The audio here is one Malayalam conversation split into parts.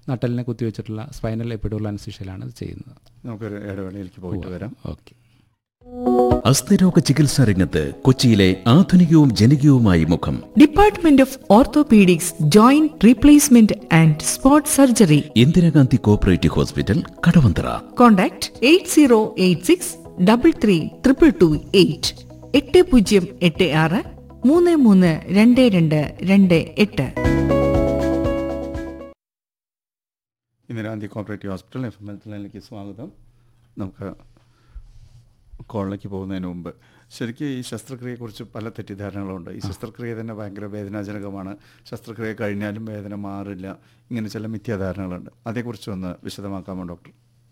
നട്ടലിനെ കുത്തിവെച്ചിട്ടുള്ള സ്പൈനൽ എപ്പിഡുറൽ അനസ്തീഷ്യയിലാണ് ഇത് ചെയ്യുന്നത് നമുക്കൊരു ഇടവേളയിലേക്ക് പോയിട്ട് വരാം ഓക്കെ അസ്ഥിരോഗ ചികിത്സാ രംഗത്ത് കൊച്ചിയിലെ ആധുനികവും ജനകീയവുമായ മുഖം department of orthopaedics joint replacement and sports surgery Indira Gandhi cooperative hospital Kadavanthra contact eight zero eight six double three triple two eight എട്ട് പൂജ്യം എട്ട് ആറ് മൂന്ന് മൂന്ന് രണ്ട് രണ്ട് രണ്ട് എട്ട് Indira Gandhi cooperative hospital F M എൽത്തിലേക്ക് സ്വാഗതം നമുക്ക് കോളിലേക്ക് പോകുന്നതിന് മുമ്പ് ശരിക്കും ഈ ശസ്ത്രക്രിയയെക്കുറിച്ച് പല തെറ്റിദ്ധാരണകളുണ്ട് ഈ ശസ്ത്രക്രിയ തന്നെ ഭയങ്കര വേദനാജനകമാണ് ശസ്ത്രക്രിയ കഴിഞ്ഞാലും വേദന മാറില്ല ഇങ്ങനെ ചില മിഥ്യാധാരണകളുണ്ട് അതേക്കുറിച്ച് ഒന്ന് വിശദമാക്കാമോ ഡോക്ടർ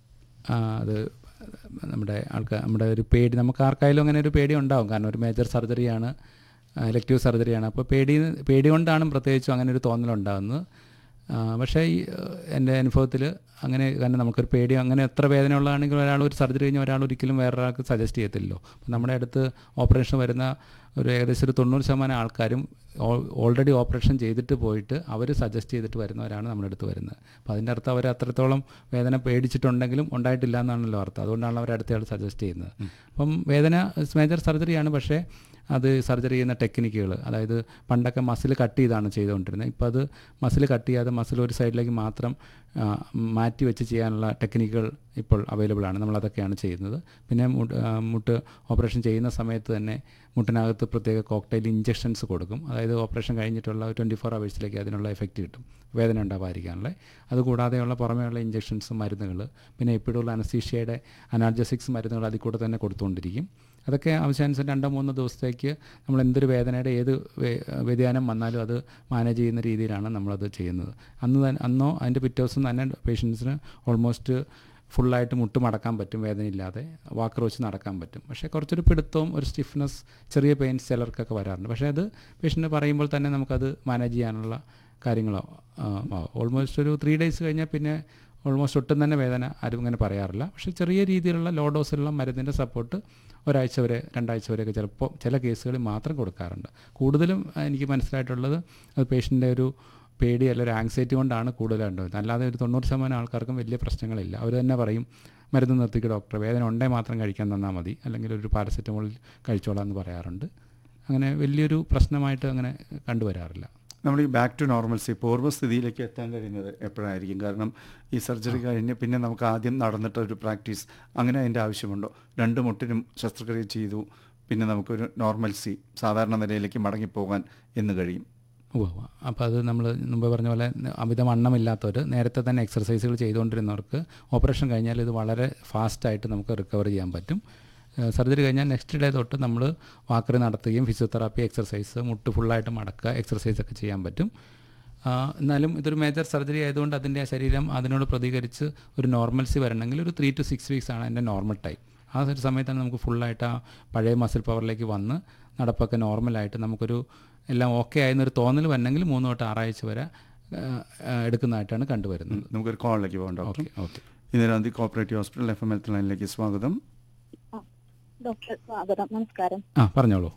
ആ, അത് നമ്മുടെ ആൾക്കാർ നമ്മുടെ ഒരു പേടി നമുക്ക് ആർക്കായാലും അങ്ങനെ ഒരു പേടി ഉണ്ടാവും കാരണം ഒരു മേജർ സർജറിയാണ് ഇലക്റ്റീവ് സർജറിയാണ് അപ്പോൾ പേടി പേടി കൊണ്ടാണ് പ്രത്യേകിച്ചും അങ്ങനെ ഒരു തോന്നലുണ്ടാകുന്നത് ആ, പക്ഷേ ഈ ഏഹ്, എൻ്റെ അനുഭവത്തിൽ അങ്ങനെ കാരണം നമുക്കൊരു പേടി അങ്ങനെ എത്ര വേദന ഉള്ളതാണെങ്കിൽ ഒരാൾ ഒരു സർജറി കഴിഞ്ഞാൽ ഒരാൾ ഒരിക്കലും വേറൊരാൾക്ക് സജസ്റ്റ് ചെയ്യത്തില്ലല്ലോ അപ്പോൾ നമ്മുടെ അടുത്ത് ഓപ്പറേഷൻ വരുന്ന ഒരു ഏകദേശം ഒരു തൊണ്ണൂറ് ശതമാനം ആൾക്കാരും ഓൾറെഡി ഓപ്പറേഷൻ ചെയ്തിട്ട് പോയിട്ട് അവർ സജസ്റ്റ് ചെയ്തിട്ട് വരുന്നവരാണ് നമ്മുടെ അടുത്ത് വരുന്നത് അപ്പോൾ അതിൻ്റെ അർത്ഥം അവർ അത്രത്തോളം വേദന പേടിച്ചിട്ടുണ്ടെങ്കിലും ഉണ്ടായിട്ടില്ല എന്നാണല്ലോ അർത്ഥം അതുകൊണ്ടാണ് അവർ അടുത്തയാൾ സജസ്റ്റ് ചെയ്യുന്നത് അപ്പം വേദന മേജർ സർജറിയാണ് പക്ഷേ അത് സർജറി ചെയ്യുന്ന ടെക്നിക്കുകൾ അതായത് പണ്ടൊക്കെ മസിൽ കട്ട് ചെയ്താണ് ചെയ്തുകൊണ്ടിരുന്നത് ഇപ്പോൾ അത് മസിൽ കട്ട് ചെയ്യാതെ മസിൽ ഒരു സൈഡിലേക്ക് മാത്രം ആ, മാറ്റി വെച്ച് ചെയ്യാനുള്ള ടെക്നിക്കുകൾ ഇപ്പോൾ അവൈലബിൾ ആണ് നമ്മളതൊക്കെയാണ് ചെയ്യുന്നത് പിന്നെ മുട്ട് ആ, മുട്ട് ഓപ്പറേഷൻ ചെയ്യുന്ന സമയത്ത് തന്നെ മുട്ടിനകത്ത് പ്രത്യേക കോക്ടൈൽ ഇഞ്ചെക്ഷൻസ് കൊടുക്കും അതായത് ഓപ്പറേഷൻ കഴിഞ്ഞിട്ടുള്ള ട്വൻറ്റി ഫോർ അവേഴ്സിലേക്ക് അതിനുള്ള എഫക്റ്റ് കിട്ടും വേദന ഉണ്ടാവാതിരിക്കാനുള്ള അതുകൂടാതെയുള്ള പുറമേയുള്ള ഇഞ്ചെക്ഷൻസ് മരുന്നുകൾ പിന്നെ എപ്പിഡുള്ള അനസ്തീഷ്യയുടെ അനാർജസിക്സ് മരുന്നുകൾ അതിൽ കൂടെ തന്നെ കൊടുത്തുകൊണ്ടിരിക്കും അതൊക്കെ ആവശ്യാനുസരണം രണ്ടോ മൂന്നോ ദിവസത്തേക്ക് നമ്മൾ എന്തൊരു വേദനയുടെ ഏത് വേ- വ്യതിയാനം വന്നാലും അത് മാനേജ് ചെയ്യുന്ന രീതിയിലാണ് നമ്മളത് ചെയ്യുന്നത് അന്ന് തന്നെ അന്നോ അതിൻ്റെ പിറ്റേ ദിവസം തന്നെ പേഷ്യൻസിന് ഓൾമോസ്റ്റ് ഫുള്ളായിട്ട് മുട്ട് മടക്കാൻ പറ്റും വേദനയില്ലാതെ വാക്കർ വെച്ച് നടക്കാൻ പറ്റും പക്ഷേ കുറച്ചൊരു പിടുത്തവും ഒരു സ്റ്റിഫ്നെസ് ചെറിയ പെയിൻസ് ചിലർക്കൊക്കെ വരാറുണ്ട് പക്ഷേ അത് പേഷ്യൻ്റ് പറയുമ്പോൾ തന്നെ നമുക്കത് മാനേജ് ചെയ്യാനുള്ള കാര്യങ്ങളോ ഓൾമോസ്റ്റ് ഒരു ത്രീ ഡേയ്സ് കഴിഞ്ഞാൽ പിന്നെ ഓൾമോസ്റ്റ് ഒട്ടും തന്നെ വേദന ആരും ഇങ്ങനെ പറയാറില്ല പക്ഷേ ചെറിയ രീതിയിലുള്ള ലോ ഡോസിലുള്ള മരുന്നിൻ്റെ സപ്പോർട്ട് ഒരാഴ്ച വരെ രണ്ടാഴ്ച വരെയൊക്കെ ചിലപ്പോൾ ചില കേസുകളിൽ മാത്രം കൊടുക്കാറുണ്ട് കൂടുതലും ആ, എനിക്ക് മനസ്സിലായിട്ടുള്ളത് അത് പേഷ്യൻ്റെ ഒരു പേടി അല്ലെങ്കിൽ ഒരു ആങ്സൈറ്റി കൊണ്ടാണ് കൂടുതലുണ്ടാവുന്നത് അല്ലാതെ ഒരു തൊണ്ണൂറ് ശതമാനം ആൾക്കാർക്കും വലിയ പ്രശ്നങ്ങളില്ല അവർ തന്നെ പറയും മരുന്ന് നിർത്തിക്ക് ഡോക്ടർ വേദന ഉണ്ടേ മാത്രം കഴിക്കാൻ തന്നാൽ മതി അല്ലെങ്കിൽ ഒരു പാരസെറ്റമോൾ കഴിച്ചോളാം എന്ന് പറയാറുണ്ട് അങ്ങനെ വലിയൊരു പ്രശ്നമായിട്ട് അങ്ങനെ കണ്ടുവരാറില്ല നമ്മൾ ഈ ബാക്ക് ടു നോർമൽസി പൂർവ്വസ്ഥിതിയിലേക്ക് എത്താൻ കഴിയുന്നത് എപ്പോഴായിരിക്കും കാരണം ഈ സർജറി കഴിഞ്ഞ് പിന്നെ നമുക്ക് ആദ്യം നടന്നിട്ട് ഒരു പ്രാക്ടീസ് അങ്ങനെ അതിൻ്റെ ആവശ്യമുണ്ടോ രണ്ട് മുട്ടിനും ശസ്ത്രക്രിയ ചെയ്തു പിന്നെ നമുക്കൊരു നോർമൽസി സാധാരണ നിലയിലേക്ക് മടങ്ങിപ്പോകാൻ എന്ന് കഴിയും ഉവ്വ് ഉവ്വ്. അപ്പോൾ അത് നമ്മൾ മുമ്പ് പറഞ്ഞ പോലെ അമിത വണ്ണമില്ലാത്തവർ നേരത്തെ തന്നെ എക്സർസൈസുകൾ ചെയ്തുകൊണ്ടിരുന്നവർക്ക് ഓപ്പറേഷൻ കഴിഞ്ഞാൽ ഇത് വളരെ ഫാസ്റ്റായിട്ട് നമുക്ക് റിക്കവർ ചെയ്യാൻ പറ്റും സർജറി കഴിഞ്ഞാൽ നെക്സ്റ്റ് ഡേ തൊട്ട് നമ്മൾ വാക്കർ നടത്തുകയും ഫിസിയോതെറാപ്പി എക്സർസൈസ് മുട്ട് ഫുള്ളായിട്ട് മടക്കുക എക്സർസൈസ് ഒക്കെ ചെയ്യാൻ പറ്റും ആ, എന്നാലും ഇതൊരു മേജർ സർജറി ആയതുകൊണ്ട് അതിൻ്റെ ശരീരം അതിനോട് പ്രതികരിച്ച് ഒരു നോർമൽസി വരണമെങ്കിൽ ഒരു ത്രീ ടു സിക്സ് വീക്സ് ആണ് അതിൻ്റെ നോർമൽ ടൈം ആ ഒരു സമയത്താണ് നമുക്ക് ഫുള്ളായിട്ട് ആ പഴയ മസിൽ പവറിലേക്ക് വന്ന് നടപ്പൊക്കെ നോർമലായിട്ട് നമുക്കൊരു എല്ലാം ഓക്കെ ആയെന്നൊരു തോന്നൽ വരണമെങ്കിൽ മൂന്ന് തൊട്ട് ആറാഴ്ച വരെ ആ, ആ, എടുക്കുന്നതായിട്ടാണ് കണ്ടുവരുന്നത് നമുക്കൊരു കോളിലേക്ക് പോകാം doctor okay okay Indira Gandhi cooperative hospital F M health ലൈനിലേക്ക് സ്വാഗതം ആ, ഡോക്ടർ സ്വാഗതം നമസ്കാരം ആ പറഞ്ഞോളൂ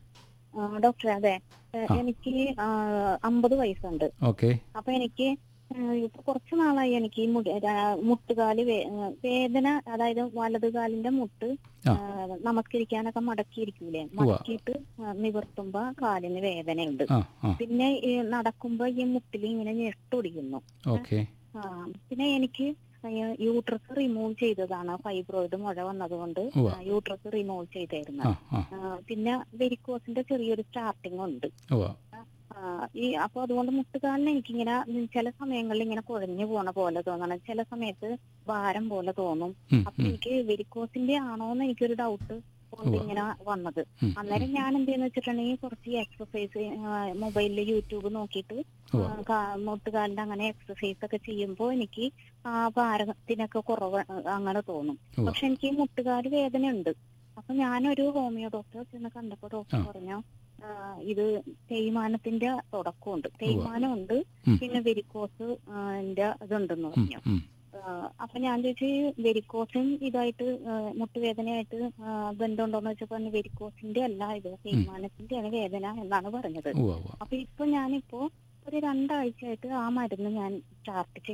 ആ, ഡോക്ടറെ അതെ ഏ, ആ. എനിക്ക് ആ, അമ്പത് വയസ്സുണ്ട് ഓക്കെ അപ്പൊ എനിക്ക് ഏ, ഇപ്പൊ കുറച്ച് നാളായി എനിക്ക് ഈ മുടി- രാ- മുട്ടുകാല് വേ- ഏ, വേദന അതായത് വലത് കാലിന്റെ മുട്ട് ആ. ആ, നമസ്കരിക്കാനൊക്കെ മടക്കിയിരിക്കൂലേ മടക്കിയിട്ട് ആ, നിവർത്തുമ്പോ കാലിന് വേദനയുണ്ട് ആ ആ പിന്നെ ഈ നടക്കുമ്പോ ഈ മുട്ടിൽ ഇങ്ങനെ ഞെട്ടൊടിക്കുന്നു ഓക്കെ ആ, പിന്നെ എനിക്ക് യൂട്രസ് റിമൂവ് ചെയ്തതാണ് ഫൈബ്രോയിഡ് മുഴ വന്നതുകൊണ്ട് ഉവ്വ. യൂട്രസ് റിമൂവ് ചെയ്തായിരുന്നു ആ ആ ആ, പിന്നെ വെരിക്കോസിന്റെ ചെറിയൊരു സ്റ്റാർട്ടിങ് ഉണ്ട് ഉവ്വ ആ, ഈ അപ്പൊ അതുകൊണ്ട് മുട്ടുകാലിന് എനിക്കിങ്ങനെ ഉം, ചില സമയങ്ങളിൽ ഇങ്ങനെ കുഴഞ്ഞു പോണ പോലെ തോന്നണം ചില സമയത്ത് ഭാരം പോലെ തോന്നും ഉം, അപ്പൊ ഉം, എനിക്ക് വെരിക്കോസിന്റെ ആണോന്ന് എനിക്കൊരു ഡൗട്ട് കൊണ്ട് ഉവ്വ. ഇങ്ങനെ വന്നത് ഉം, അന്നേരം ഞാൻ എന്ത് ചെയ്യുന്ന വെച്ചിട്ടുണ്ടെങ്കിൽ കുറച്ച് എക്സസൈസ് മൊബൈലിൽ യൂട്യൂബ് നോക്കിയിട്ട് ഉവ്വ. ആ, കാ- മുട്ടുകാലിന്റെ അങ്ങനെ എക്സസൈസ് ഒക്കെ ചെയ്യുമ്പോൾ എനിക്ക് ആ ഭാരത്തിനൊക്കെ കുറവ് ആ, അങ്ങനെ തോന്നും ഉവ്വ. പക്ഷെ എനിക്ക് ഈ മുട്ടുകാല് വേദനയുണ്ട് അപ്പൊ ഞാനൊരു ഹോമിയോ ഡോക്ടറെ ചെന്ന് കണ്ടപ്പോ ഡോക്ടർ ആ. പറഞ്ഞു ആ, ഇത് തേയ്മാനത്തിന്റെ തുടക്കമുണ്ട് തേയ്മാനമുണ്ട് ഉം. പിന്നെ വെരിക്കോസ് ന്റെ ഇതുണ്ടെന്ന് ഉം, പറഞ്ഞു ഉം. ആ, അപ്പൊ ഞാൻ ചോദിച്ചു വെരിക്കോസും ഇതായിട്ട് ആ, മുട്ടുവേദനയായിട്ട് ആ, ബന്ധമുണ്ടോന്ന് വെച്ചപ്പോ വെരിക്കോസിന്റെ അല്ല ഇത് തേയ്മാനത്തിന്റെയാണ് വേദന എന്നാണ് പറഞ്ഞത് ഉവ്വ ഉവ്വ അപ്പൊ ഇപ്പൊ ഞാനിപ്പോ ഒരു രണ്ടാഴ്ചയായിട്ട് ആ മരുന്ന് ഞാൻ സ്റ്റാർട്ട്